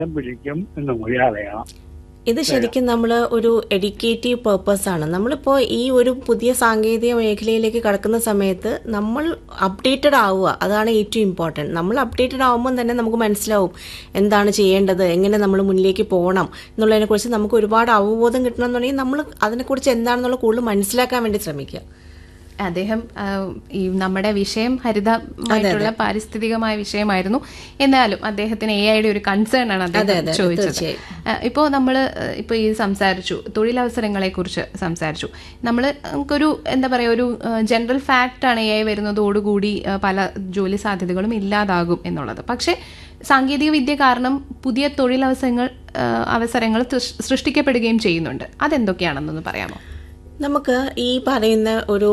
പിടിക്കും എന്നും കൂടി അറിയണം ഇത് ശരിക്കും നമ്മൾ ഒരു എഡ്യൂക്കേറ്റീവ് പേർപ്പസ് ആണ് നമ്മളിപ്പോൾ ഈ ഒരു പുതിയ സാങ്കേതിക മേഖലയിലേക്ക് കടക്കുന്ന സമയത്ത് നമ്മൾ അപ്ഡേറ്റഡ് ആവുക അതാണ് ഏറ്റവും ഇമ്പോർട്ടൻറ്റ് നമ്മൾ അപ്ഡേറ്റഡ് ആവുമ്പോൾ തന്നെ നമുക്ക് മനസ്സിലാവും എന്താണ് ചെയ്യേണ്ടത് എങ്ങനെ നമ്മൾ മുന്നിലേക്ക് പോകണം എന്നുള്ളതിനെക്കുറിച്ച് നമുക്ക് ഒരുപാട് അവബോധം കിട്ടണമെന്നുണ്ടെങ്കിൽ നമ്മൾ അതിനെക്കുറിച്ച് എന്താണെന്നുള്ള കൂടുതൽ മനസ്സിലാക്കാൻ വേണ്ടി ശ്രമിക്കുക അദ്ദേഹം ആ, ഈ നമ്മുടെ വിഷയം ഹരിതമായിട്ടുള്ള പാരിസ്ഥിതികമായ വിഷയമായിരുന്നു എന്നാലും അദ്ദേഹത്തിന് എ ഐയുടെ ഒരു കൺസേൺ ആണ് അദ്ദേഹം ചോദിച്ചത് തീർച്ചയായും. ആ, ഇപ്പോൾ നമ്മൾ ഇപ്പോൾ ഈ സംസാരിച്ചു തൊഴിലവസരങ്ങളെ കുറിച്ച് സംസാരിച്ചു നമ്മൾ നമുക്കൊരു എന്താ പറയുക ഒരു ജനറൽ ഫാക്റ്റ് ആണ് എ ഐ വരുന്നതോടുകൂടി ആ, പല ജോലി സാധ്യതകളും ഇല്ലാതാകും എന്നുള്ളത് പക്ഷേ സാങ്കേതിക വിദ്യ കാരണം പുതിയ തൊഴിലവസരങ്ങൾ ആ, അവസരങ്ങൾ സൃഷ്- സൃഷ്ടിക്കപ്പെടുകയും ചെയ്യുന്നുണ്ട് അതെന്തൊക്കെയാണെന്നൊന്ന് പറയാമോ നമുക്ക് ഈ പറയുന്ന ഒരു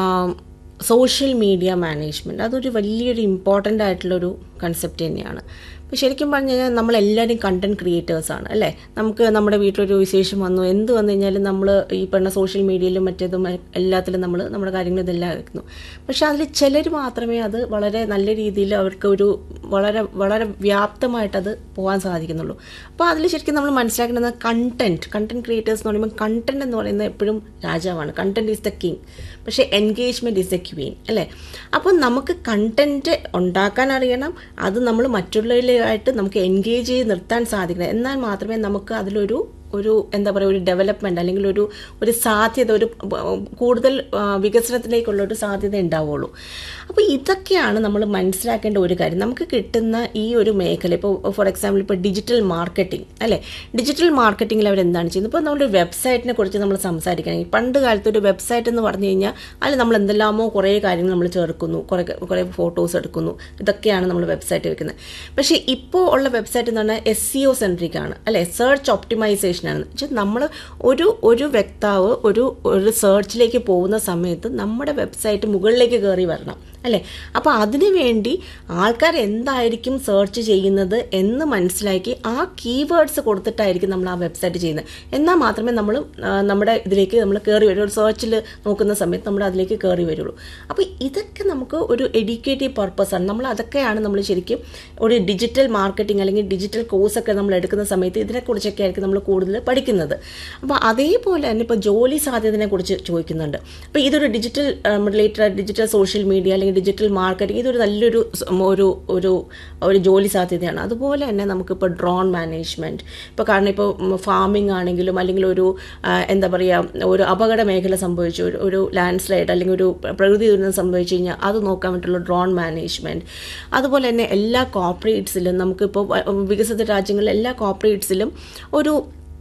സോഷ്യൽ മീഡിയ മാനേജ്മെൻറ്റ് അതൊരു വലിയൊരു ഇമ്പോർട്ടൻ്റ് ആയിട്ടുള്ളൊരു കൺസെപ്റ്റ് തന്നെയാണ് അപ്പോൾ ശരിക്കും പറഞ്ഞു കഴിഞ്ഞാൽ നമ്മളെല്ലാവരും കണ്ടന്റ് ക്രിയേറ്റേഴ്സാണ് അല്ലേ നമുക്ക് നമ്മുടെ വീട്ടിലൊരു വിശേഷം വന്നു എന്ത് വന്നു കഴിഞ്ഞാലും നമ്മൾ ഈ പറഞ്ഞ സോഷ്യൽ മീഡിയയിലും മറ്റേതും എല്ലാത്തിലും നമ്മൾ നമ്മുടെ കാര്യങ്ങൾ ഇതെല്ലാം അയക്കുന്നു പക്ഷെ അതിൽ ചിലർ മാത്രമേ അത് വളരെ നല്ല രീതിയിൽ അവർക്ക് ഒരു വളരെ വളരെ വ്യാപ്തമായിട്ട് അത് പോകാൻ സാധിക്കുന്നുള്ളൂ അപ്പോൾ അതിൽ ശരിക്കും നമ്മൾ മനസ്സിലാക്കുന്നത് കണ്ടന്റ് കണ്ടന്റ് ക്രിയേറ്റേഴ്സ് എന്ന് പറയുമ്പോൾ കണ്ടന്റ് എന്ന് പറയുന്നത് എപ്പോഴും രാജാവാണ് കണ്ടന്റ് ഈസ് ദ കിങ് പക്ഷേ എൻഗേജ്മെന്റ് ഈസ് ദ ക്വീൻ അല്ലേ അപ്പോൾ നമുക്ക് കണ്ടന്റ് ഉണ്ടാക്കാൻ അറിയണം അത് നമ്മൾ മറ്റുള്ളവരുമായിട്ട് നമുക്ക് എൻഗേജ് ചെയ്ത് നിർത്താൻ സാധിക്കണം എന്നാൽ മാത്രമേ നമുക്ക് അതിലൊരു ഒരു എന്താ പറയുക ഒരു ഡെവലപ്മെന്റ് അല്ലെങ്കിൽ ഒരു ഒരു സാധ്യത ഒരു ബ- കൂടുതൽ ആ, വികസനത്തിലേക്കുള്ള ഒരു സാധ്യത ഉണ്ടാവുള്ളൂ അപ്പോൾ ഇതൊക്കെയാണ് നമ്മൾ മനസ്സിലാക്കേണ്ട ഒരു കാര്യം നമുക്ക് കിട്ടുന്ന ഈ ഒരു മേഖല ഇപ്പോൾ ഫോർ എക്സാമ്പിൾ ഇപ്പോൾ ഡിജിറ്റൽ മാർക്കറ്റിംഗ് അല്ലേ ഡിജിറ്റൽ മാർക്കറ്റിംഗിൽ അവർ എന്താണ് ചെയ്യുന്നത് ഇപ്പോൾ നമ്മുടെ വെബ്സൈറ്റിനെ കുറിച്ച് നമ്മൾ സംസാരിക്കുകയാണെങ്കിൽ പണ്ട് കാലത്ത് ഒരു വെബ്സൈറ്റ് എന്ന് പറഞ്ഞു കഴിഞ്ഞാൽ അതിൽ നമ്മൾ എന്തെല്ലാമോ കുറേ കാര്യങ്ങൾ നമ്മൾ ചേർക്കുന്നു കുറേ കുറേ ഫോട്ടോസ് എടുക്കുന്നു ഇതൊക്കെയാണ് നമ്മൾ വെബ്സൈറ്റ് വെക്കുന്നത് പക്ഷേ ഇപ്പോൾ ഉള്ള വെബ്സൈറ്റ് എന്ന് പറഞ്ഞാൽ എസ് സി ഒ സെൻട്രിക് ആണ് അല്ലേ സെർച്ച് ഒപ്റ്റിമൈസേഷൻ ആണ് വെച്ചാൽ നമ്മൾ ഒരു ഒരു വ്യക്താവ് ഒരു ഒരു സെർച്ചിലേക്ക് പോകുന്ന സമയത്ത് നമ്മുടെ വെബ്സൈറ്റ് മുകളിലേക്ക് കയറി വരണം അല്ലേ അപ്പോൾ അതിനു വേണ്ടി ആൾക്കാർ എന്തായിരിക്കും സെർച്ച് ചെയ്യുന്നത് എന്ന് മനസ്സിലാക്കി ആ കീവേഡ്സ് കൊടുത്തിട്ടായിരിക്കും നമ്മൾ ആ വെബ്സൈറ്റ് ചെയ്യുന്നത് എന്നാൽ മാത്രമേ നമ്മൾ നമ്മുടെ ഇതിലേക്ക് നമ്മൾ കയറി വരും ഒരു സെർച്ചിൽ നോക്കുന്ന സമയത്ത് നമ്മൾ അതിലേക്ക് കയറി വരുള്ളൂ അപ്പോൾ ഇതൊക്കെ നമുക്ക് ഒരു എഡ്യൂക്കേറ്റീവ് പർപ്പസാണ് നമ്മൾ അതൊക്കെയാണ് നമ്മൾ ശരിക്കും ഒരു ഡിജിറ്റൽ മാർക്കറ്റിംഗ് അല്ലെങ്കിൽ ഡിജിറ്റൽ കോഴ്സൊക്കെ നമ്മൾ എടുക്കുന്ന സമയത്ത് ഇതിനെക്കുറിച്ചൊക്കെ ആയിരിക്കും നമ്മൾ കൂടുതൽ പഠിക്കുന്നത് അപ്പോൾ അതേപോലെ തന്നെ ഇപ്പോൾ ജോലി സാധ്യതയെ കുറിച്ച് ചോദിക്കുന്നുണ്ട് അപ്പോൾ ഇതൊരു digital related digital social media അല്ലെങ്കിൽ ഡിജിറ്റൽ മാർക്കറ്റിംഗ് ഇതൊരു നല്ലൊരു സ് ഒരു ഒരു ഒരു ജോലി സാധ്യതയാണ് അതുപോലെ തന്നെ നമുക്കിപ്പോൾ ഡ്രോൺ മാനേജ്മെൻറ്റ് ഇപ്പോൾ കാരണം ഇപ്പോൾ ഫാമിംഗ് ആണെങ്കിലും അല്ലെങ്കിൽ ഒരു ആ, എന്താ പറയുക ഒരു അപകട മേഖല സംഭവിച്ചു ഒരു ഒരു ലാൻഡ് സ്ലൈഡ് അല്ലെങ്കിൽ ഒരു പ്രകൃതി ദുരന്തം സംഭവിച്ചു കഴിഞ്ഞാൽ അത് നോക്കാൻ വേണ്ടിയിട്ടുള്ള ഡ്രോൺ മാനേജ്മെൻറ്റ് അതുപോലെ തന്നെ എല്ലാ കോർപ്പറേറ്റ്സിലും നമുക്കിപ്പോൾ വ- വികസിത രാജ്യങ്ങളിലെ എല്ലാ കോർപ്പറേറ്റ്സിലും ഒരു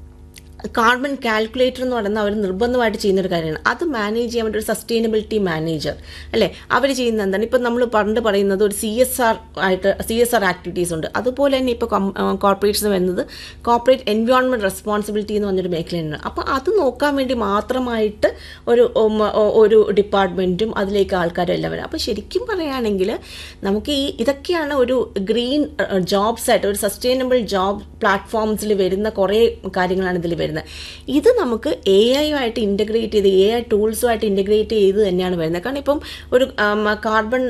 കാർബൺ കാൽക്കുലേറ്റർ എന്ന് പറയുന്ന അവർ നിർബന്ധമായിട്ട് ചെയ്യുന്ന ഒരു കാര്യമാണ് അത് മാനേജ് ചെയ്യാൻ വേണ്ടി ഒരു സസ്റ്റൈനബിലിറ്റി മാനേജർ അല്ലേ അവർ ചെയ്യുന്ന എന്താണ് ഇപ്പം നമ്മൾ പണ്ട് പറയുന്നത് ഒരു സി എസ് ആർ ആയിട്ട് സി എസ് ആർ ആക്ടിവിറ്റീസ് ഉണ്ട് അതുപോലെ തന്നെ ഇപ്പോൾ കോർപ്പറേറ്റ്സ് വരുന്നത് കോർപ്പറേറ്റ് എൻവയോൺമെൻറ്റ് റെസ്പോൺസിബിലിറ്റി എന്ന് പറഞ്ഞൊരു മേഖലയാണ് അപ്പോൾ അത് നോക്കാൻ വേണ്ടി മാത്രമായിട്ട് ഒരു ഉം, ഒ- ഒരു ഡിപ്പാർട്ട്മെൻറ്റും അതിലേക്ക് ആൾക്കാരും എല്ലാം വരും അപ്പോൾ ശരിക്കും പറയുകയാണെങ്കിൽ നമുക്ക് ഈ ഇതൊക്കെയാണ് ഒരു ഗ്രീൻ ജോബ്സ് ആയിട്ട് ഒരു സസ്റ്റൈനബിൾ ജോബ് പ്ലാറ്റ്ഫോംസിൽ വരുന്ന കുറേ കാര്യങ്ങളാണ് ഇതിൽ വരുന്നത് ഇത് നമുക്ക് എ ഐയുമായിട്ട് ഇൻ്റഗ്രേറ്റ് ചെയ്ത് എ ഐ ടൂൾസുമായിട്ട് ഇൻ്റഗ്രേറ്റ് ചെയ്ത് തന്നെയാണ് വരുന്നത് കാരണം ഇപ്പം ഒരു കാർബൺ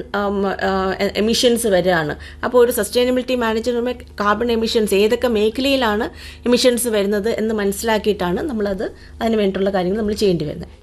എമിഷൻസ് വരികയാണ് അപ്പോൾ ഒരു സസ്റ്റൈനബിലിറ്റി മാനേജർ കാർബൺ എമിഷൻസ് ഏതൊക്കെ മേഖലയിലാണ് എമിഷൻസ് വരുന്നത് എന്ന് മനസ്സിലാക്കിയിട്ടാണ് നമ്മളത് അതിന് വേണ്ടിയിട്ടുള്ള കാര്യങ്ങൾ നമ്മൾ ചെയ്യേണ്ടി വരുന്നത്